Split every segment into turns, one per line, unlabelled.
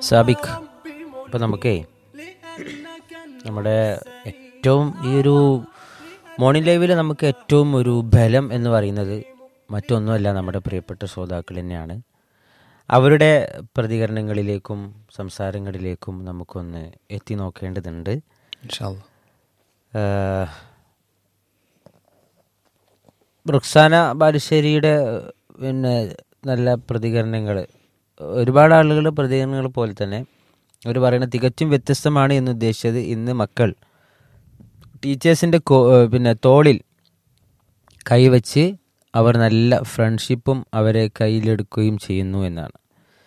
സാബിക് ഇപ്പം നമുക്കേ നമ്മുടെ ഏറ്റവും ഈ ഒരു മോർണിംഗ് ലൈവിൽ നമുക്ക് ഏറ്റവും ഒരു ബലം എന്ന് പറയുന്നത് മറ്റൊന്നുമല്ല നമ്മുടെ പ്രിയപ്പെട്ട ശ്രോതാക്കൾ തന്നെയാണ് അവരുടെ പ്രതികരണങ്ങളിലേക്കും സംസാരങ്ങളിലേക്കും നമുക്കൊന്ന് എത്തി നോക്കേണ്ടതുണ്ട് ആഹ് റുക്സാന ബാലുശ്ശേരിയുടെ പിന്നെ നല്ല പ്രതികരണങ്ങൾ ഒരുപാട് ആളുകൾ പ്രതികരണങ്ങൾ പോലെ തന്നെ അവർ പറയുന്നത് തികച്ചും വ്യത്യസ്തമാണ് എന്ന് ഉദ്ദേശിച്ചത് ഇന്ന് മക്കൾ ടീച്ചേഴ്സിൻ്റെ പിന്നെ തോളിൽ കൈവച്ച് അവർ നല്ല ഫ്രണ്ട്ഷിപ്പും അവരെ കയ്യിലെടുക്കുകയും ചെയ്യുന്നു എന്നാണ്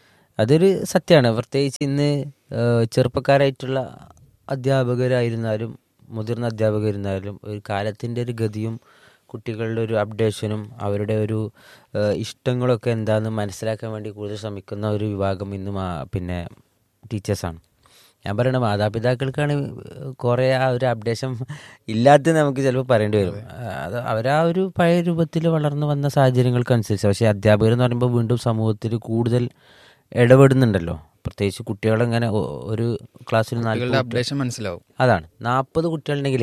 അതൊരു സത്യമാണ് പ്രത്യേകിച്ച് ഇന്ന് ഏഹ്, ചെറുപ്പക്കാരായിട്ടുള്ള അധ്യാപകരായിരുന്നാലും മുതിർന്ന അധ്യാപകരായിരുന്നാലും ഒരു കാലത്തിൻ്റെ ഒരു ഗതിയും കുട്ടികളുടെ ഒരു അപ്ഡേഷനും അവരുടെ ഒരു ഏഹ്, ഇഷ്ടങ്ങളൊക്കെ എന്താണെന്ന് മനസ്സിലാക്കാൻ വേണ്ടി കൂടുതൽ ശ്രമിക്കുന്ന ഒരു വിഭാഗം ഇന്ന് മാ- പിന്നെ ടീച്ചേഴ്സാണ് ഞാൻ പറയണ മാതാപിതാക്കൾക്കാണ് കുറേ ആ ഒരു അപ്ഡേഷൻ ഇല്ലാത്ത നമുക്ക് ചിലപ്പോൾ പറയേണ്ടി വരും അത് അവരാ ഒരു പഴയ രൂപത്തിൽ വളർന്നു വന്ന സാഹചര്യങ്ങൾക്കനുസരിച്ച് പക്ഷേ അധ്യാപകർ എന്ന് പറയുമ്പോൾ വീണ്ടും സമൂഹത്തിൽ കൂടുതൽ ഇടപെടുന്നുണ്ടല്ലോ പ്രത്യേകിച്ച് കുട്ടികളെങ്ങനെ ഒ- ഒരു ക്ലാസ്സിൽ നാല്
കുട്ടികളുടെ അപ്ഡേഷൻ മനസ്സിലാവും
അതാണ് നാൽപ്പത് കുട്ടികളുണ്ടെങ്കിൽ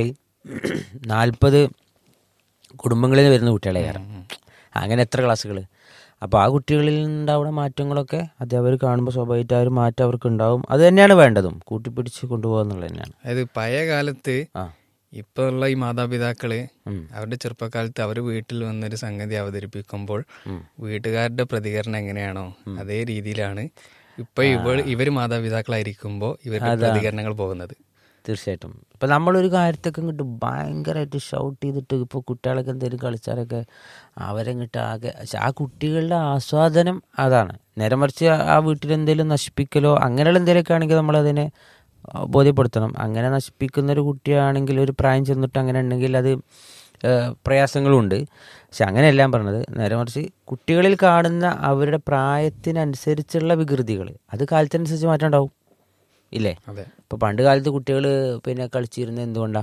നാൽപ്പത് കുടുംബങ്ങളിൽ നിന്ന് വരുന്ന കുട്ടികളെ കയറാം അങ്ങനെ എത്ര ക്ലാസ്സുകൾ അപ്പോൾ ആ കുട്ടികളിൽ ഉണ്ടാവുന്ന മാറ്റങ്ങളൊക്കെ അധ്യാപകർ കാണുമ്പോൾ സ്വാഭാവികമായിട്ട് ആ ഒരു മാറ്റം അവർക്ക് ഉണ്ടാവും അത് തന്നെയാണ് വേണ്ടതും കൂട്ടിപ്പിടിച്ച് കൊണ്ടുപോകുക എന്നുള്ളത് തന്നെയാണ്
അതായത് പഴയ കാലത്ത്
ആ
ഇപ്പൊ ഉള്ള ഈ മാതാപിതാക്കള്
ഉം.
അവരുടെ ചെറുപ്പകാലത്ത് അവർ വീട്ടിൽ വന്നൊരു സംഗതി അവതരിപ്പിക്കുമ്പോൾ
ഉം.
വീട്ടുകാരുടെ പ്രതികരണം എങ്ങനെയാണോ അതേ രീതിയിലാണ് ഇപ്പൊ ഇവർ ഇവര് മാതാപിതാക്കളായിരിക്കുമ്പോൾ ഇവരുടെ പ്രതികരണങ്ങൾ പോകുന്നത്
തീർച്ചയായിട്ടും ഇപ്പം നമ്മളൊരു കാര്യത്തൊക്കെ ഇങ്ങോട്ട് ഭയങ്കരമായിട്ട് ഷൗട്ട് ചെയ്തിട്ട് ഇപ്പോൾ കുട്ടികളൊക്കെ എന്തെങ്കിലും കളിച്ചാലൊക്കെ അവരങ്ങിട്ട് ആകെ പക്ഷെ ആ കുട്ടികളുടെ ആസ്വാദനം അതാണ് നേരെ മറിച്ച് ആ വീട്ടിൽ എന്തെങ്കിലും നശിപ്പിക്കലോ അങ്ങനെയുള്ള എന്തെങ്കിലുമൊക്കെ ആണെങ്കിൽ നമ്മളതിനെ ആ, ബോധ്യപ്പെടുത്തണം അങ്ങനെ നശിപ്പിക്കുന്ന ഒരു കുട്ടിയാണെങ്കിൽ ഒരു പ്രായം ചെന്നിട്ട് അങ്ങനെ ഉണ്ടെങ്കിൽ അത് ആ, പ്രയാസങ്ങളുണ്ട് പക്ഷെ അങ്ങനെയല്ല പറഞ്ഞത് നേരെ മറിച്ച് കുട്ടികളിൽ കാണുന്ന അവരുടെ പ്രായത്തിനനുസരിച്ചുള്ള വികൃതികൾ അത് കാലത്തിനനുസരിച്ച് മാറ്റം ഉണ്ടാവും ഇല്ലേ
അതെ
ഇപ്പോൾ പണ്ട് കാലത്ത് കുട്ടികൾ പിന്നെ കളിച്ചിരുന്നത് എന്തുകൊണ്ടാ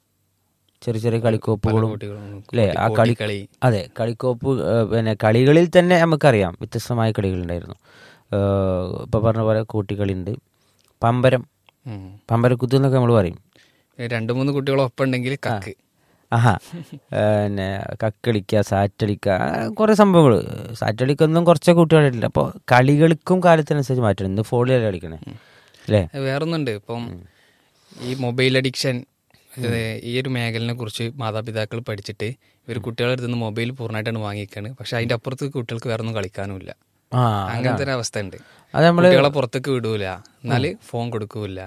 ചെറിയ ചെറിയ കളിക്കോപ്പുകളും
കുട്ടികളും
അല്ലേ ആ കളി
കളി
അതെ കളിക്കോപ്പ് ഏഹ്, പിന്നെ കളികളിൽ തന്നെ നമുക്കറിയാം വ്യത്യസ്തമായ കളികളുണ്ടായിരുന്നു ഏഹ്, ഇപ്പൊ പറഞ്ഞ പോലെ കൂട്ടിക്കളിയുണ്ട് പമ്പരം
ഉം.
പമ്പരക്കുത്ത് എന്നൊക്കെ നമ്മൾ പറയും
രണ്ടു മൂന്ന് കുട്ടികൾ ഒപ്പം ഉണ്ടെങ്കിൽ കക്ക്
ആഹാ പിന്നെ കക്കളിക്കുക സാറ്റടിക്കുക കുറേ സംഭവങ്ങൾ സാറ്റടിക്കൊന്നും കുറച്ച് കുട്ടികളില്ല അപ്പോൾ കളികൾക്കും കാലത്തിനനുസരിച്ച് മാറ്റണം ഇന്ന് ഫോണിലല്ലേ കളിക്കണേ അല്ലേ
വേറൊന്നുണ്ട് ഇപ്പം ഈ മൊബൈൽ അഡിക്ഷൻ ഈ ഒരു മേഖലനെ കുറിച്ച് മാതാപിതാക്കൾ പഠിച്ചിട്ട് ഇവർ കുട്ടികളുടെ അടുത്ത് നിന്ന് മൊബൈൽ പൂർണ്ണമായിട്ടാണ് വാങ്ങിക്കാണ് പക്ഷെ അതിന്റെ അപ്പുറത്ത് കുട്ടികൾക്ക് വേറെ ഒന്നും കളിക്കാനുമില്ല
ആ
അങ്ങനത്തെ ഒരു അവസ്ഥ ഉണ്ട്
അത് നമ്മൾ
കുട്ടികളെ പുറത്തേക്ക് വിടൂല എന്നാല് ഫോൺ കൊടുക്കൂല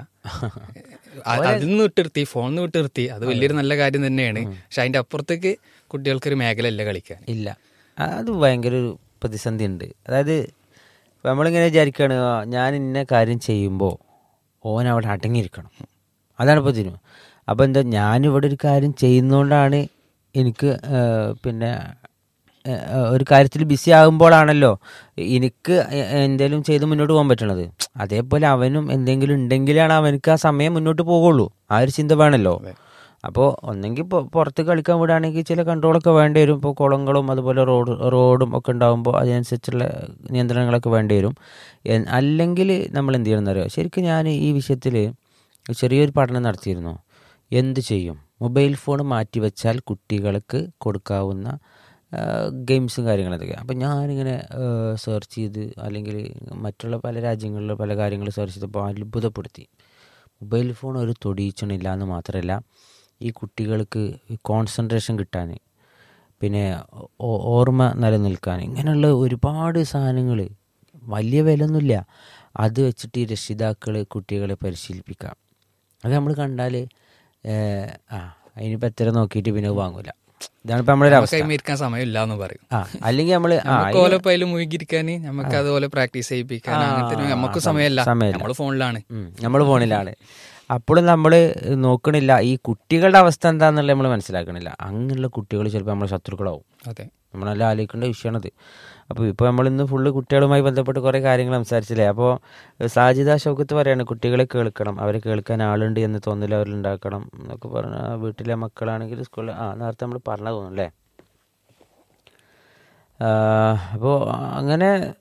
അ- അതിൽ നിന്ന് വിട്ടിർത്തി ഫോണിൽ നിന്ന് വിട്ടിർത്തി അത് വലിയൊരു നല്ല കാര്യം തന്നെയാണ് പക്ഷെ അതിന്റെ അപ്പുറത്തേക്ക് കുട്ടികൾക്കൊരു മേഖല അല്ല കളിക്കാൻ
ഇല്ല അത് ഭയങ്കര ഒരു പ്രതിസന്ധി ഉണ്ട് അതായത് ഇപ്പൊ നമ്മളിങ്ങനെ വിചാരിക്കുകയാണ് ആ, ഞാൻ ഇന്ന കാര്യം ചെയ്യുമ്പോൾ ഓൻ അവിടെ അടങ്ങിയിരിക്കണം അതാണ് ഇപ്പോൾ തിരും അപ്പോൾ എന്താ ഞാനിവിടെ ഒരു കാര്യം ചെയ്യുന്നതുകൊണ്ടാണ് എനിക്ക് ആ, പിന്നെ ആ, ഒരു കാര്യത്തിൽ ബിസി ആകുമ്പോഴാണല്ലോ എനിക്ക് എന്തെങ്കിലും ചെയ്ത് മുന്നോട്ട് പോകാൻ പറ്റണത് അതേപോലെ അവനും എന്തെങ്കിലും ഉണ്ടെങ്കിലാണ് അവനക്ക് ആ സമയം മുന്നോട്ട് പോകുള്ളൂ ആ ഒരു ചിന്ത വേണമല്ലോ അപ്പോൾ ഒന്നെങ്കിൽ ഇപ്പോൾ പുറത്ത് കളിക്കാൻ വിടുകയാണെങ്കിൽ ചില കൺട്രോളൊക്കെ വേണ്ടി വരും ഇപ്പോൾ കുളങ്ങളും അതുപോലെ റോഡ് റോഡും ഒക്കെ ഉണ്ടാകുമ്പോൾ അതിനനുസരിച്ചുള്ള നിയന്ത്രണങ്ങളൊക്കെ വേണ്ടി വരും എൻ- അല്ലെങ്കിൽ നമ്മൾ എന്ത് ചെയ്യണമെന്ന് അറിയോ ശരിക്കും ഞാൻ ഈ വിഷയത്തിൽ ചെറിയൊരു പഠനം നടത്തിയിരുന്നു എന്ത് ചെയ്യും മൊബൈൽ ഫോൺ മാറ്റിവെച്ചാൽ കുട്ടികൾക്ക് കൊടുക്കാവുന്ന ആ, ഗെയിംസും കാര്യങ്ങളും എന്തൊക്കെ അപ്പം ഞാനിങ്ങനെ സെർച്ച് ചെയ്ത് അല്ലെങ്കിൽ മറ്റുള്ള പല രാജ്യങ്ങളിലെ പല കാര്യങ്ങൾ സെർച്ച് ചെയ്തപ്പോൾ അത്ഭുതപ്പെടുത്തി മൊബൈൽ ഫോൺ ഒരു തൊടിയിച്ചണില്ല എന്ന് മാത്രമല്ല ഈ കുട്ടികൾക്ക് കോൺസെൻട്രേഷൻ കിട്ടാൻ പിന്നെ ഓ- ഓർമ്മ നിലനിൽക്കാൻ ഇങ്ങനെയുള്ള ഒരുപാട് സാധനങ്ങൾ വലിയ വിലയൊന്നുമില്ല അത് വെച്ചിട്ട് ഈ രക്ഷിതാക്കൾ കുട്ടികളെ പരിശീലിപ്പിക്കാം അത് നമ്മൾ കണ്ടാൽ ആ അതിനിപ്പോൾ എത്ര നോക്കിയിട്ട് പിന്നെ വാങ്ങൂല ഇതാണ് ഇപ്പം നമ്മളൊരു അവസ്ഥ
കൈമ ഇരിക്കാൻ സമയമില്ല എന്ന് പറയും
ആ അല്ലെങ്കിൽ നമ്മൾ ആ
നമുക്ക് ഓരോ പൈലും മുഴുകിയിരിക്കാൻ നമുക്ക് അതുപോലെ പ്രാക്ടീസ് ചെയ്യിപ്പിക്കാൻ അങ്ങനത്തെ നമുക്ക് സമയമല്ല
സമയമില്ല.
നമ്മൾ ഫോണിലാണ്
നമ്മൾ ഫോണിലാണ് അപ്പോഴും നമ്മൾ നോക്കണില്ല ഈ കുട്ടികളുടെ അവസ്ഥ എന്താണെന്നുള്ളത് നമ്മൾ മനസ്സിലാക്കണില്ല അങ്ങനെയുള്ള കുട്ടികൾ ചിലപ്പോൾ നമ്മളെ ശത്രുക്കളാവും
അതെ
നമ്മളെല്ലാം ആലോചിക്കേണ്ട വിഷയമാണത് അപ്പോൾ ഇപ്പോൾ നമ്മളിന്ന് ഫുള്ള് കുട്ടികളുമായി ബന്ധപ്പെട്ട് കുറേ കാര്യങ്ങൾ സംസാരിച്ചില്ലേ അപ്പോൾ സാജിദ ഷൗക്കത്ത് പറയാണ് കുട്ടികളെ കേൾക്കണം അവരെ കേൾക്കാൻ ആളുണ്ട് എന്ന് തോന്നൽ അവരിലുണ്ടാക്കണം എന്നൊക്കെ പറഞ്ഞ വീട്ടിലെ മക്കളാണെങ്കിൽ സ്കൂളിൽ ആ നേരത്തെ നമ്മൾ പറഞ്ഞ തോന്നുന്നു അല്ലേ അപ്പോൾ അങ്ങനെ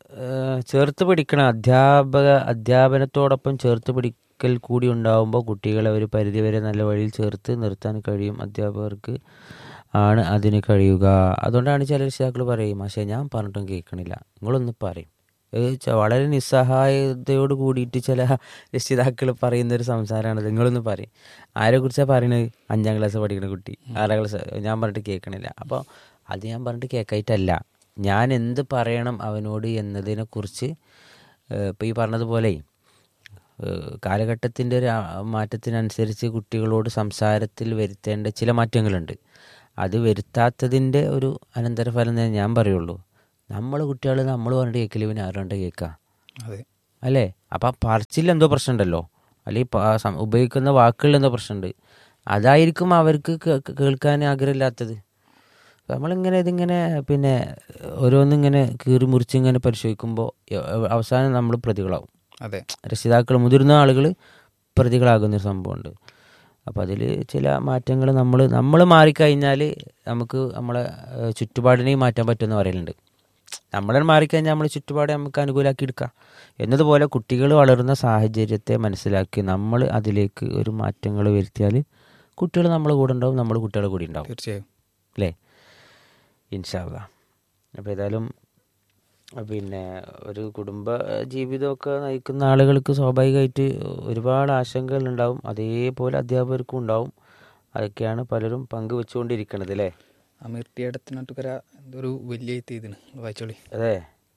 ഏഹ്, ചേർത്ത് പിടിക്കണം അധ്യാപക അധ്യാപനത്തോടൊപ്പം ചേർത്ത് പിടിക്കൽ കൂടി ഉണ്ടാവുമ്പോൾ കുട്ടികളെ ഒരു പരിധിവരെ നല്ല വഴിയിൽ ചേർത്ത് നിർത്താൻ കഴിയും അധ്യാപകർക്ക് ആണ് അതിന് കഴിയുക അതുകൊണ്ടാണ് ചില രക്ഷിതാക്കൾ പറയും പക്ഷേ ഞാൻ പറഞ്ഞിട്ടും കേൾക്കണില്ല നിങ്ങളൊന്ന് പറയും ഏഹ് ച- വളരെ നിസ്സഹായതയോട് കൂടിയിട്ട് ചില രക്ഷിതാക്കൾ പറയുന്ന ഒരു സംസാരമാണ് നിങ്ങളൊന്ന് പറയും ആരെ കുറിച്ചാണ് പറയുന്നത് അഞ്ചാം ക്ലാസ് പഠിക്കുന്ന കുട്ടി ആറാം ക്ലാസ് ഞാൻ പറഞ്ഞിട്ട് കേൾക്കണില്ല അപ്പോൾ അത് ഞാൻ പറഞ്ഞിട്ട് കേൾക്കായിട്ടല്ല ഞാൻ എന്ത് പറയണം അവനോട് എന്നതിനെക്കുറിച്ച് ഇപ്പോൾ ഈ പറഞ്ഞതുപോലെ ഏഹ് കാലഘട്ടത്തിൻ്റെ ഒരു ആ- മാറ്റത്തിനനുസരിച്ച് കുട്ടികളോട് സംസാരത്തിൽ വരുത്തേണ്ട ചില മാറ്റങ്ങളുണ്ട് അത് വരുത്താത്തതിൻ്റെ ഒരു അനന്തരഫലം തന്നെ ഞാൻ പറയുള്ളൂ നമ്മൾ കുട്ടികൾ നമ്മൾ പറഞ്ഞിട്ട് കേൾക്കില്ല ഇവൻ ആരുണ്ട് കേൾക്കുക
അതെ
അല്ലേ അപ്പം ആ പറച്ചിൽ എന്തോ പ്രശ്നമുണ്ടല്ലോ അല്ലെങ്കിൽ പ- സം- ഉപയോഗിക്കുന്ന വാക്കുകളിൽ എന്തോ പ്രശ്നമുണ്ട് അതായിരിക്കും അവർക്ക് കേ- കേൾക്കാൻ ആഗ്രഹമില്ലാത്തത് അപ്പം നമ്മളിങ്ങനെ ഇതിങ്ങനെ പിന്നെ ഓരോന്നിങ്ങനെ കീറി മുറിച്ച് ഇങ്ങനെ പരിശോധിക്കുമ്പോൾ അവസാനം നമ്മൾ പ്രതികളാവും
അതെ
രക്ഷിതാക്കൾ മുതിർന്ന ആളുകൾ പ്രതികളാകുന്നൊരു സംഭവമുണ്ട് അപ്പോൾ അതിൽ ചില മാറ്റങ്ങൾ നമ്മൾ നമ്മൾ മാറിക്കഴിഞ്ഞാൽ നമുക്ക് നമ്മളെ ഏഹ്, ചുറ്റുപാടിനെയും മാറ്റാൻ പറ്റുമെന്ന് പറയലുണ്ട് നമ്മളെ മാറിക്കഴിഞ്ഞാൽ നമ്മൾ ചുറ്റുപാട് നമുക്ക് അനുകൂലമാക്കി എടുക്കാം എന്നതുപോലെ കുട്ടികൾ വളരുന്ന സാഹചര്യത്തെ മനസ്സിലാക്കി നമ്മൾ അതിലേക്ക് ഒരു മാറ്റങ്ങൾ വരുത്തിയാൽ കുട്ടികൾ നമ്മളെ കൂടെ ഉണ്ടാവും നമ്മൾ കുട്ടികളുടെ കൂടെ ഉണ്ടാവും
തീർച്ചയായും
അല്ലേ ഇൻഷാല്ല അപ്പോൾ ഏതായാലും അഹ് പിന്നെ ഒരു കുടുംബ ഏഹ്, ജീവിതമൊക്കെ നയിക്കുന്ന ആളുകൾക്ക് സ്വാഭാവികമായിട്ട് ഒരുപാട് ആശങ്കകൾ ഉണ്ടാവും അതേപോലെ അധ്യാപകർക്കും ഉണ്ടാവും അതൊക്കെയാണ് പലരും പങ്കുവെച്ചുകൊണ്ടിരിക്കുന്നത് അല്ലേ
അമീർ ടി ഇടത്തിനാട്ടുകര എന്തൊരു വലിയ എത്തിയതിന് വായിച്ചോളി
അതെ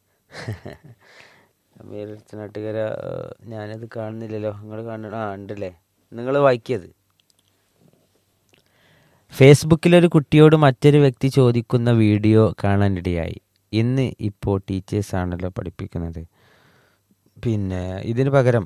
അമീരടുത്ത് നാട്ടുകാര ഞാനത് കാണുന്നില്ലല്ലോ നിങ്ങൾ കാണണം ആ ഉണ്ടല്ലേ നിങ്ങൾ വായിക്കിയത് ഫേസ്ബുക്കിലൊരു കുട്ടിയോട് മറ്റൊരു വ്യക്തി ചോദിക്കുന്ന വീഡിയോ കാണാനിടയായി ഇന്ന് ഇപ്പോൾ ടീച്ചേഴ്സാണല്ലോ പഠിപ്പിക്കുന്നത് പിന്നെ ഇതിന് പകരം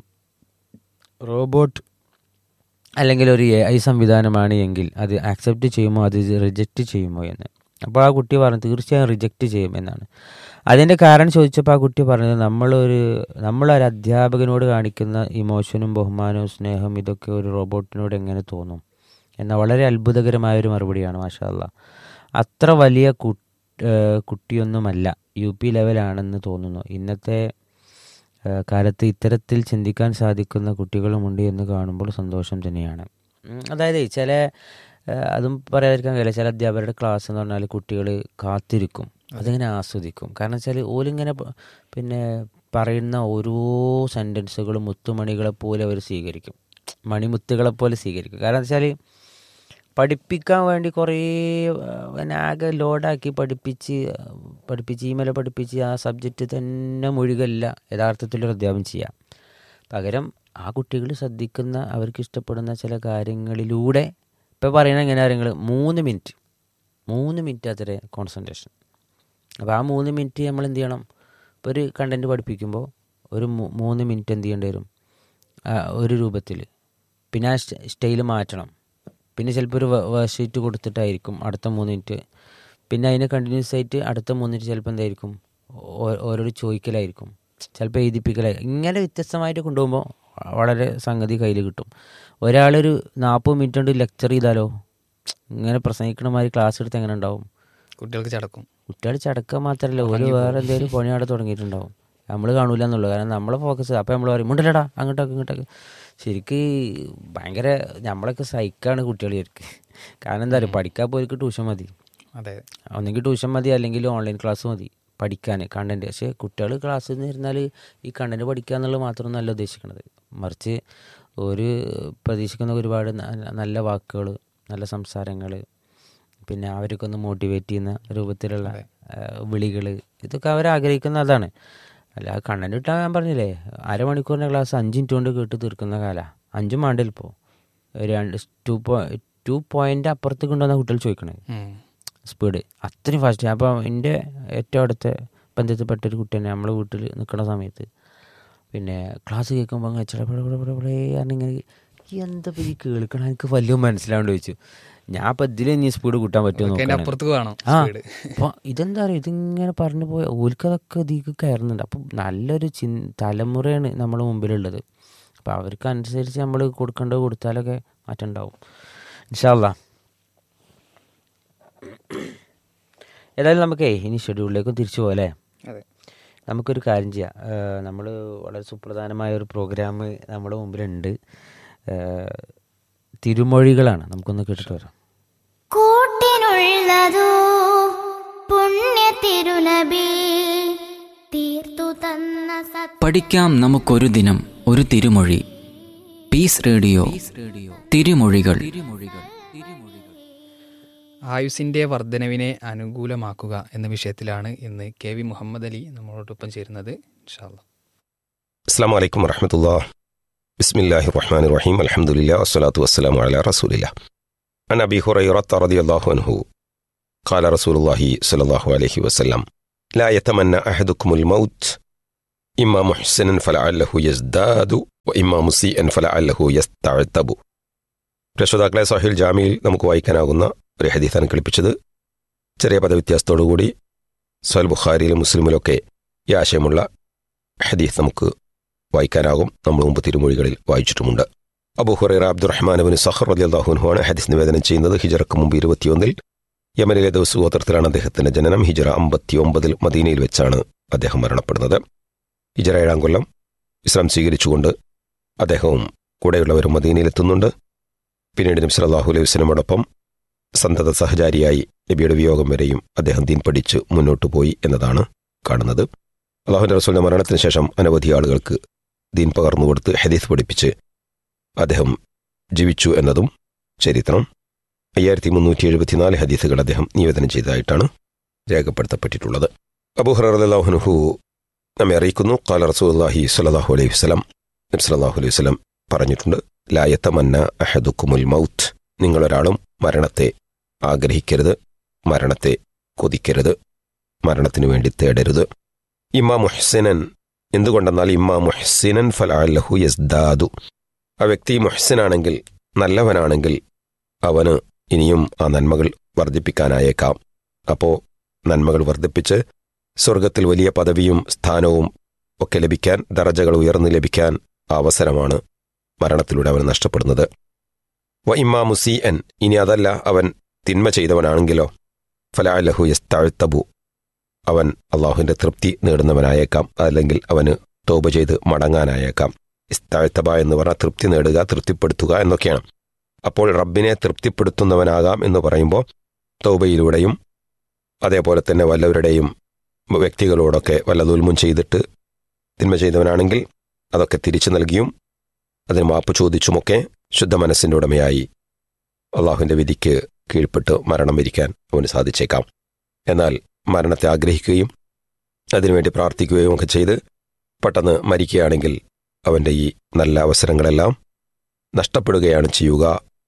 റോബോട്ട് അല്ലെങ്കിൽ ഒരു എ ഐ സംവിധാനമാണ് എങ്കിൽ അത് ആക്സെപ്റ്റ് ചെയ്യുമോ അത് റിജക്റ്റ് ചെയ്യുമോ എന്ന് അപ്പോൾ ആ കുട്ടി പറഞ്ഞു തീർച്ചയായും റിജക്റ്റ് ചെയ്യും എന്നാണ് അതിൻ്റെ കാരണം ചോദിച്ചപ്പോൾ ആ കുട്ടി പറഞ്ഞത് നമ്മളൊരു നമ്മളൊരു അധ്യാപകനോട് കാണിക്കുന്ന ഇമോഷനും ബഹുമാനവും സ്നേഹം ഇതൊക്കെ ഒരു റോബോട്ടിനോട് എങ്ങനെ തോന്നും എന്ന വളരെ അത്ഭുതകരമായ ഒരു മറുപടിയാണ് മാഷാ അല്ലാ അത്ര വലിയ കു ഏഹ് കുട്ടിയൊന്നുമല്ല യു പി ലെവലാണെന്ന് തോന്നുന്നു ഇന്നത്തെ ഏഹ് കാലത്ത് ഇത്തരത്തിൽ ചിന്തിക്കാൻ സാധിക്കുന്ന കുട്ടികളുമുണ്ട് എന്ന് കാണുമ്പോൾ സന്തോഷം തന്നെയാണ് ഉം, അതായത് ചില ഏഹ് അതും പറയാതിരിക്കാൻ കഴിയില്ല ചില അധ്യാപകരുടെ ക്ലാസ് എന്ന് പറഞ്ഞാൽ കുട്ടികൾ കാത്തിരിക്കും അതിങ്ങനെ ആസ്വദിക്കും കാരണം വെച്ചാൽ ഓലിങ്ങനെ പ- പിന്നെ പറയുന്ന ഓരോ സെൻറ്റൻസുകളും മുത്തുമണികളെ പോലെ അവർ സ്വീകരിക്കും മണിമുത്തുകളെ പോലെ സ്വീകരിക്കും കാരണം വെച്ചാൽ പഠിപ്പിക്കാൻ വേണ്ടി കുറേ ആ, പിന്നെ ആകെ ലോഡാക്കി പഠിപ്പിച്ച് ആ, പഠിപ്പിച്ച് ഇമെയിൽ പഠിപ്പിച്ച് ആ സബ്ജക്റ്റ് തന്നെ മുഴുകല്ല യഥാർത്ഥത്തിലൊരു അധ്യാപനം ചെയ്യാം പകരം ആ കുട്ടികൾ ശ്രദ്ധിക്കുന്ന അവർക്ക് ഇഷ്ടപ്പെടുന്ന ചില കാര്യങ്ങളിലൂടെ ഇപ്പോൾ പറയുന്ന എങ്ങനെ കാര്യങ്ങൾ മൂന്ന് മിനിറ്റ് മൂന്ന് മിനിറ്റ് അത്ര കോൺസെൻട്രേഷൻ അപ്പോൾ ആ മൂന്ന് മിനിറ്റ് നമ്മൾ എന്ത് ചെയ്യണം ഇപ്പോൾ ഒരു കണ്ടൻറ്റ് പഠിപ്പിക്കുമ്പോൾ ഒരു മൂ- മൂന്ന് മിനിറ്റ് എന്ത് ചെയ്യേണ്ടി വരും ആ, ഒരു രൂപത്തിൽ പിന്നെ ആ സ്റ്റൈൽ മാറ്റണം പിന്നെ ചിലപ്പോൾ ഒരു വേർഷീറ്റ് കൊടുത്തിട്ടായിരിക്കും അടുത്ത മൂന്ന് മിനിറ്റ് പിന്നെ അതിന് കണ്ടിന്യൂസ് ആയിട്ട് അടുത്ത മൂന്ന് മിനിറ്റ് ചിലപ്പോൾ എന്തായിരിക്കും ഓ- ഓരോരു ചോദിക്കലായിരിക്കും ചിലപ്പോൾ എഴുതിപ്പിക്കലായി ഇങ്ങനെ വ്യത്യസ്തമായിട്ട് കൊണ്ടുപോകുമ്പോൾ വളരെ സംഗതി കയ്യിൽ കിട്ടും ഒരാളൊരു നാൽപ്പത് മിനിറ്റ് കൊണ്ട് ലെക്ചർ ചെയ്താലോ ഇങ്ങനെ പ്രസംഗിക്കണ മാതിരി ക്ലാസ് എടുത്ത് എങ്ങനെ ഉണ്ടാവും
കുട്ടികൾക്ക് ചടക്കും
കുട്ടികൾ ചടക്കുക മാത്രമല്ല ഒരു വേറെ എന്തെങ്കിലും പണി അവിടെ തുടങ്ങിയിട്ടുണ്ടാവും നമ്മൾ കാണൂല എന്നുള്ളൂ കാരണം നമ്മളെ ഫോക്കസ് അപ്പം നമ്മൾ പറയും മുണ്ടല്ലടാ അങ്ങോട്ടൊക്കെ ഇങ്ങോട്ടൊക്കെ ശരിക്ക് ഭയങ്കര നമ്മളൊക്കെ സൈക്കാണ് കുട്ടികൾ ശരിക്ക് കാരണം എന്താ പറയുക പഠിക്കാൻ പോയിട്ട് ട്യൂഷൻ മതി
അതെ
ഒന്നെങ്കിൽ ട്യൂഷൻ മതി അല്ലെങ്കിൽ ഓൺലൈൻ ക്ലാസ് മതി പഠിക്കാൻ കണ്ടൻറ്റ് പക്ഷേ കുട്ടികൾ ക്ലാസ്സിൽ നിന്ന് ഇരുന്നാൽ ഈ കണ്ടൻറ്റ് പഠിക്കുക എന്നുള്ളത് മാത്രമൊന്നല്ല ഉദ്ദേശിക്കുന്നത് മറിച്ച് ഒരു പ്രതീക്ഷിക്കുന്ന ഒരുപാട് ന- നല്ല വാക്കുകൾ നല്ല സംസാരങ്ങൾ പിന്നെ അവർക്കൊന്ന് മോട്ടിവേറ്റ് ചെയ്യുന്ന രൂപത്തിലുള്ള വിളികൾ ഇതൊക്കെ അവർ ആഗ്രഹിക്കുന്ന അതാണ് അല്ല കണ്ടന്റ് കിട്ടാൻ ഞാൻ പറഞ്ഞില്ലേ അരമണിക്കൂറിൻ്റെ ക്ലാസ് അഞ്ച് മിനിറ്റ് കൊണ്ട് കേട്ട് തീർക്കുന്ന കാല അഞ്ചും വേണ്ടില്ല ഇപ്പോൾ രണ്ട് ടു പോയിന്റ് ടു പോയിൻ്റ് അപ്പുറത്ത് കൊണ്ടുവന്ന കുട്ടികൾ ചോദിക്കണേ
ഉം.
സ്പീഡ് അത്രയും ഫാസ്റ്റ് അപ്പോൾ എൻ്റെ ഏറ്റവും അടുത്ത ബന്ധത്തിൽപ്പെട്ട ഒരു കുട്ടി തന്നെ നമ്മളെ വീട്ടിൽ നിൽക്കുന്ന സമയത്ത് പിന്നെ ക്ലാസ് കേൾക്കുമ്പോൾ അങ്ങ് ചടപടപടപടേ ഇങ്ങനെ എന്താ ഈ കേൾക്കണം എനിക്ക് വലിയ മനസ്സിലാവേണ്ടി ചോദിച്ചു ഞാൻ അപ്പം ഇതിൽ ഇനി സ്പീഡ് കൂട്ടാൻ പറ്റുമോ
അവർക്ക് അതിന്റെ
നോക്കാനാണ്.
അപ്പുറത്തേക്ക് വേണം
ആ
സ്പീഡ്
അപ്പോൾ ഇതെന്താ പറയുക ഇതിങ്ങനെ പറഞ്ഞു പോയ ഓൽക്കതൊക്കെ ഇതിക്ക് കയറുന്നുണ്ട് അപ്പം നല്ലൊരു ചിൻ തലമുറയാണ് നമ്മുടെ മുമ്പിലുള്ളത് അപ്പോൾ അവർക്ക് അനുസരിച്ച് നമ്മൾ കൊടുക്കേണ്ടത് കൊടുത്താലൊക്കെ മാറ്റം ഉണ്ടാവും ഇൻഷാല്ലാ ഏതായാലും നമുക്കേ ഇനി ഷെഡ്യൂളിലേക്കും തിരിച്ചു പോകാം അല്ലേ
അതെ
നമുക്കൊരു കാര്യം ചെയ്യാം നമ്മൾ വളരെ സുപ്രധാനമായ ഒരു പ്രോഗ്രാം നമ്മുടെ മുമ്പിലുണ്ട് ഏഹ്, തിരുമൊഴികളാണ് നമുക്കൊന്ന് കേട്ടിട്ട് വരാം
കൂട്ടിനുള്ളതോ പുണ്യ തിരുനബി തീർത്തു തന്ന സത്
പഠിക്കാം നമുക്കൊരു ദിനം ഒരു തിരുമൊഴി പീസ് റേഡിയോ തിരുമൊഴികൾ
ആയുസിന്റെ വർധനവിനെ അനുകൂലമാക്കുക എന്ന വിഷയത്തിലാണ് ഇന്ന് കെ വി മുഹമ്മദ് അലി നമ്മളോടൊപ്പം ചേരുന്നത് ഇൻഷാല്ല
السلام عليكم ورحمة الله بسم الله الرحمن الرحيم الحمد لله والصلاة والسلام على رسول الله عن أبي هريرة رضي الله عنه قال رسول الله صلى الله عليه وسلم لا يتمنى أحدكم الموت إما محسنا فلعله يزداد وإما مسيئا فلعله يستعتب രക്ഷിതാക്കളെ സഹിൽ ജാമിയിൽ നമുക്ക് വായിക്കാനാകുന്ന ഒരു ഹദീസാണ് കളിപ്പിച്ചത് ചെറിയ പദവ്യത്യാസത്തോടുകൂടി സൽ ബുഖാരിയിലും മുസ്ലിമിലൊക്കെ ഈ ആശയമുള്ള ഹദീസ് നമുക്ക് വായിക്കാനാകും നമ്മൾ മുമ്പ് തിരുമൊഴികളിൽ വായിച്ചിട്ടുമുണ്ട് അബു ഹുറൈറ അബ്ദുറഹ്മാനബിന് സഹർ അലി അള്ളാഹുൻഹുവാണ് ഹദീസ് നിവേദനം ചെയ്യുന്നത് ഹിജറക്ക് മുമ്പ് ഇരുപത്തിയൊന്നിൽ യമനിലെ ദിവസഗോത്രത്തിലാണ് അദ്ദേഹത്തിന്റെ ജനനം ഹിജറ അമ്പത്തിയൊമ്പതിൽ മദീനയിൽ വെച്ചാണ് അദ്ദേഹം മരണപ്പെടുന്നത് ഹിജറ ഏഴാം കൊല്ലം ഇസ്ലാം സ്വീകരിച്ചുകൊണ്ട് അദ്ദേഹവും കൂടെയുള്ളവരും മദീനയിലെത്തുന്നുണ്ട് പിന്നീട് നബി സല്ലല്ലാഹു അലൈഹി വസല്ലമയോടൊപ്പം സന്തത സഹചാരിയായി നബിയുടെ വിയോഗം വരെയും അദ്ദേഹം ദീൻ പഠിച്ച് മുന്നോട്ടു പോയി എന്നതാണ് കാണുന്നത് അള്ളാഹുന്റെ റസൂലിന്റെ മരണത്തിന് ശേഷം അനവധി ആളുകൾക്ക് ദീൻ പകർന്നുകൊടുത്ത് ഹദീസ് പഠിപ്പിച്ച് അദ്ദേഹം ജീവിച്ചു എന്നതും ചരിത്രം അയ്യായിരത്തി മുന്നൂറ്റി എഴുപത്തിനാല് ഹദീസുകൾ അദ്ദേഹം നിവേദനം ചെയ്തതായിട്ടാണ് രേഖപ്പെടുത്തപ്പെട്ടിട്ടുള്ളത് അബൂഹുറഹു നമ്മെ അറിയിക്കുന്നു കാല റസൂല്ലാഹി സ്വല്ലല്ലാഹു അലൈഹി വസല്ലം നബി സല്ലല്ലാഹു അലൈഹി വസല്ലം പറഞ്ഞിട്ടുണ്ട് ലായത്തമന്ന അഹദുക്കുമുൽ മൗത്ത് നിങ്ങളൊരാളും മരണത്തെ ആഗ്രഹിക്കരുത് മരണത്തെ കൊതിക്കരുത് മരണത്തിനു വേണ്ടി തേടരുത് ഇമാ മുഹ്സിനൻ എന്തുകൊണ്ടെന്നാൽ ഇമാ മുഹ്സിനൻ ഫലഹു യസ്ദാദു ആ വ്യക്തി മുഹ്സിനാണെങ്കിൽ നല്ലവനാണെങ്കിൽ അവന് ഇനിയും ആ നന്മകൾ വർദ്ധിപ്പിക്കാനായേക്കാം അപ്പോ നന്മകൾ വർദ്ധിപ്പിച്ച് സ്വർഗത്തിൽ വലിയ പദവിയും സ്ഥാനവും ഒക്കെ ലഭിക്കാൻ ദറജകൾ ഉയർന്നു ലഭിക്കാൻ ആ അവസരമാണ് മരണത്തിലൂടെ അവൻ നഷ്ടപ്പെടുന്നത് വ ഇമാ മുസീഅൻ ഇനി അതല്ല അവൻ തിന്മ ചെയ്തവനാണെങ്കിലോ ഫലാലഹു യസ്താഴ്ത്തബു അവൻ അള്ളാഹുവിന്റെ തൃപ്തി നേടുന്നവനായേക്കാം അല്ലെങ്കിൽ അവന് തോപ ചെയ്ത് മടങ്ങാനായേക്കാം ഇസ്താഴ്ത്തബ എന്ന് പറഞ്ഞാൽ തൃപ്തി നേടുക തൃപ്തിപ്പെടുത്തുക എന്നൊക്കെയാണ് അപ്പോൾ റബ്ബിനെ തൃപ്തിപ്പെടുത്തുന്നവനാകാം എന്ന് പറയുമ്പോൾ തൗബയിലൂടെയും അതേപോലെ തന്നെ വല്ലവരുടെയും വ്യക്തികളോടൊക്കെ വല്ല ദുൽമും ചെയ്തിട്ട് തിന്മ ചെയ്തവനാണെങ്കിൽ അതൊക്കെ തിരിച്ചു നൽകിയും അതിന് മാപ്പ് ചോദിച്ചുമൊക്കെ ശുദ്ധ മനസ്സിന്റെ ഉടമയായി അള്ളാഹുവിന്റെ വിധിക്ക് കീഴ്പ്പെട്ട് മരണം വരിക്കാൻ അവന് സാധിച്ചേക്കാം എന്നാൽ മരണത്തെ ആഗ്രഹിക്കുകയും അതിനുവേണ്ടി പ്രാർത്ഥിക്കുകയും ഒക്കെ ചെയ്ത് പെട്ടെന്ന് മരിക്കുകയാണെങ്കിൽ അവന്റെ ഈ നല്ല അവസരങ്ങളെല്ലാം നഷ്ടപ്പെടുകയാണ് ചെയ്യുക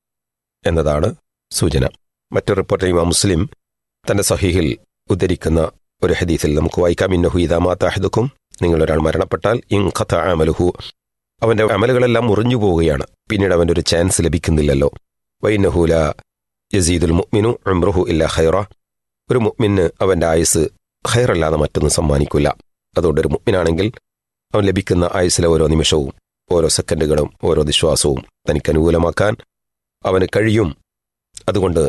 എന്നതാണ് സൂചന മറ്റൊരു റിപ്പോർട്ടർ ഇമാം മുസ്ലിം തന്റെ സഹീഹിൽ ഉദ്ധരിക്കുന്ന ഒരു ഹദീസിൽ നമുക്ക് വായിക്കാം ഇന്നഹു ഇതാമാത്താഹിദുക്കും നിങ്ങളൊരാൾ മരണപ്പെട്ടാൽ ഇൻ ഖത്ത അമലുഹു അവന്റെ അമലുകളെല്ലാം മുറിഞ്ഞു പോവുകയാണ് പിന്നീട് അവന്റെ ഒരു ചാൻസ് ലഭിക്കുന്നില്ലല്ലോ വൈനഹുല യസീദുൽ മുഅ്മിനു ഉംറുഹു ഇല്ല ഖൈറ ഒരു മുഅ്മിന് അവന്റെ ആയുസ് ഖൈറല്ലാതെ മറ്റൊന്നും സമ്മാനിക്കില്ല അതുകൊണ്ട് ഒരു മുഅ്മിനാണെങ്കിൽ അവൻ ലഭിക്കുന്ന ആയുസ്സിലെ ഓരോ നിമിഷവും ഓരോ സെക്കൻഡുകളും ഓരോ വിശ്വാസവും തനിക്ക് അനുകൂലമാക്കാൻ അവന് കഴിയും അതുകൊണ്ട്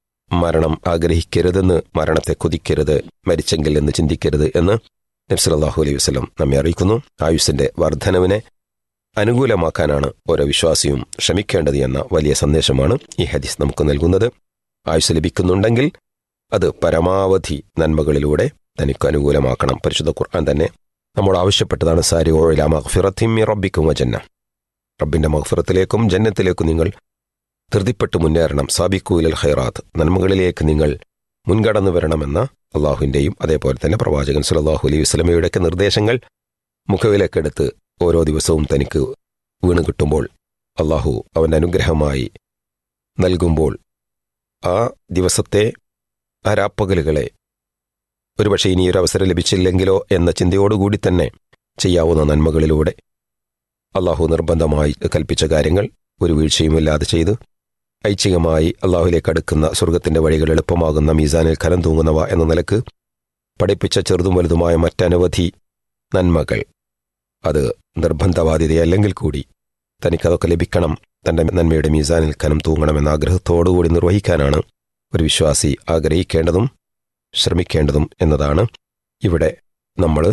മരണം ആഗ്രഹിക്കരുതെന്ന് മരണത്തെ കൊതിക്കരുത് മരിച്ചെങ്കിൽ എന്ന് ചിന്തിക്കരുത് എന്ന് നബ്സലാഹു അലൈഹി വസ്ലം നമ്മെ അറിയിക്കുന്നു ആയുസ്സിന്റെ വർധനവിനെ അനുകൂലമാക്കാനാണ് ഓരോ വിശ്വാസിയും ശ്രമിക്കേണ്ടത് എന്ന വലിയ സന്ദേശമാണ് ഈ ഹദീസ് നമുക്ക് നൽകുന്നത് ആയുസ് ലഭിക്കുന്നുണ്ടെങ്കിൽ അത് പരമാവധി നന്മകളിലൂടെ തനിക്ക് അനുകൂലമാക്കണം പരിശുദ്ധ ഖുർആൻ തന്നെ നമ്മോട് ആവശ്യപ്പെട്ടതാണ് സാരി ഓഴല മഹ്ഫിറത്തിം റബ്ബിക്കും വജന്ന റബ്ബിന്റെ മഹ്ഫിറത്തിലേക്കും ജന്നത്തിലേക്കും നിങ്ങൾ ധൃതിപ്പെട്ട് മുന്നേറണം സാബിക്കൂലൽ ഖൈറാത്ത് നന്മകളിലേക്ക് നിങ്ങൾ മുൻകടന്നു വരണമെന്ന അള്ളാഹുവിന്റെയും അതേപോലെ തന്നെ പ്രവാചകൻ സുലല്ലാഹു അലൈഹി വസ്ലമയുടെയൊക്കെ നിർദ്ദേശങ്ങൾ മുഖവിലേക്കെടുത്ത് ഓരോ ദിവസവും തനിക്ക് വീണ് കിട്ടുമ്പോൾ അള്ളാഹു അവന്റെ അനുഗ്രഹമായി നൽകുമ്പോൾ ആ ദിവസത്തെ ആ രാപ്പകലുകളെ ഒരുപക്ഷെ ഇനി ഒരു അവസരം ലഭിച്ചില്ലെങ്കിലോ എന്ന ചിന്തയോടുകൂടി തന്നെ ചെയ്യാവുന്ന നന്മകളിലൂടെ അള്ളാഹു നിർബന്ധമായി കൽപ്പിച്ച കാര്യങ്ങൾ ഒരു വീഴ്ചയുമില്ലാതെ ചെയ്ത് ഐച്ഛികമായി അള്ളാഹുലേക്ക് അടുക്കുന്ന സ്വർഗത്തിന്റെ വഴികൾ എളുപ്പമാകുന്ന മീസാനിൽ കരം തൂങ്ങുന്നവ എന്ന നിലക്ക് പഠിപ്പിച്ച ചെറുതും വലുതുമായ മറ്റനവധി നന്മകൾ അത് നിർബന്ധബാധ്യതയല്ലെങ്കിൽ കൂടി തനിക്കതൊക്കെ ലഭിക്കണം തന്റെ നന്മയുടെ മീസാനിൽ കനം തൂങ്ങണമെന്ന ആഗ്രഹത്തോടുകൂടി നിർവഹിക്കാനാണ് ഒരു വിശ്വാസി ആഗ്രഹിക്കേണ്ടതും ശ്രമിക്കേണ്ടതും എന്നതാണ് ഇവിടെ നമ്മൾ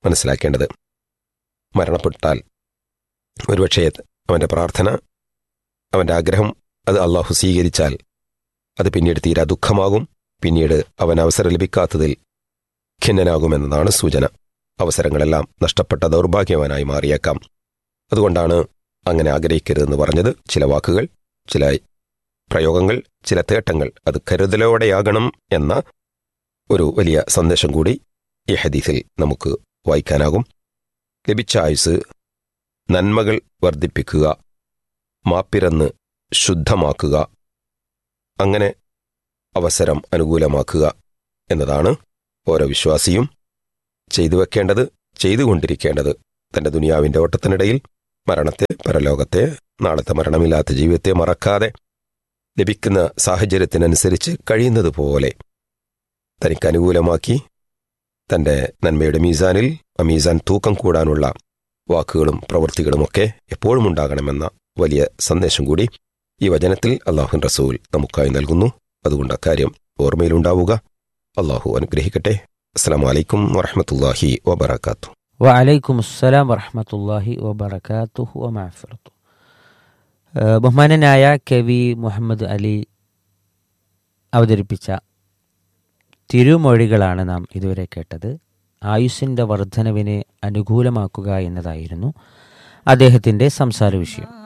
മനസ്സിലാക്കേണ്ടത് മരണപ്പെട്ടാൽ ഒരുപക്ഷേ അവൻ്റെ പ്രാർത്ഥന അവൻ്റെ ആഗ്രഹം അത് അള്ളാഹു സ്വീകരിച്ചാൽ അത് പിന്നീട് തീരാ ദുഃഖമാകും പിന്നീട് അവൻ അവസരം ലഭിക്കാത്തതിൽ ഖിന്നനാകുമെന്നതാണ് സൂചന അവസരങ്ങളെല്ലാം നഷ്ടപ്പെട്ട ദൗർഭാഗ്യവാനായി മാറിയേക്കാം അതുകൊണ്ടാണ് അങ്ങനെ ആഗ്രഹിക്കരുതെന്ന് പറഞ്ഞത് ചില വാക്കുകൾ ചില പ്രയോഗങ്ങൾ ചില തേട്ടങ്ങൾ അത് കരുതലോടെയാകണം എന്ന ഒരു വലിയ സന്ദേശം കൂടി ഈ ഹദീസിൽ നമുക്ക് വായിക്കാനാകും ലഭിച്ച ആയുസ് നന്മകൾ വർദ്ധിപ്പിക്കുക മാപ്പിരന്ന് ശുദ്ധമാക്കുക അങ്ങനെ അവസരം അനുകൂലമാക്കുക എന്നതാണ് ഓരോ വിശ്വാസിയും ചെയ്തു വെക്കേണ്ടത് ചെയ്തുകൊണ്ടിരിക്കേണ്ടത് തന്റെ ദുനിയാവിന്റെ ഓട്ടത്തിനിടയിൽ മരണത്തെ പരലോകത്തെ നാളത്തെ മരണമില്ലാത്ത ജീവിതത്തെ മറക്കാതെ ലഭിക്കുന്ന സാഹചര്യത്തിനനുസരിച്ച് കഴിയുന്നത് പോലെ തനിക്ക് അനുകൂലമാക്കി തന്റെ നന്മയുടെ മീസാനിൽ ആ മീസാൻ തൂക്കം കൂടാനുള്ള വാക്കുകളും പ്രവൃത്തികളുമൊക്കെ എപ്പോഴും ഉണ്ടാകണമെന്ന വലിയ സന്ദേശം കൂടി ഈ വചനത്തിൽ അള്ളാഹുൻ റസൂൽ നമുക്കായി നൽകുന്നു അതുകൊണ്ട് അക്കാര്യം ഓർമ്മയിലുണ്ടാവുക അള്ളാഹു അനുഗ്രഹിക്കട്ടെ അസ്സാം വലൈക്കും വറഹമത്തല്ലാഹി വബർക്കാത്തു
വലൈക്കും അസ്സലാം വറഹമത്തല്ലാഹി വബർക്കാത്തുഹു വമാഫിറത്തു ബഹുമാനനായ കവി മുഹമ്മദ് അലി അവതരിപ്പിച്ച തിരുമൊഴികളാണ് നാം ഇതുവരെ കേട്ടത് ആയുസ്സിൻ്റെ വർധനവിനെ അനുകൂലമാക്കുക എന്നതായിരുന്നു അദ്ദേഹത്തിൻ്റെ സംസാര വിഷയം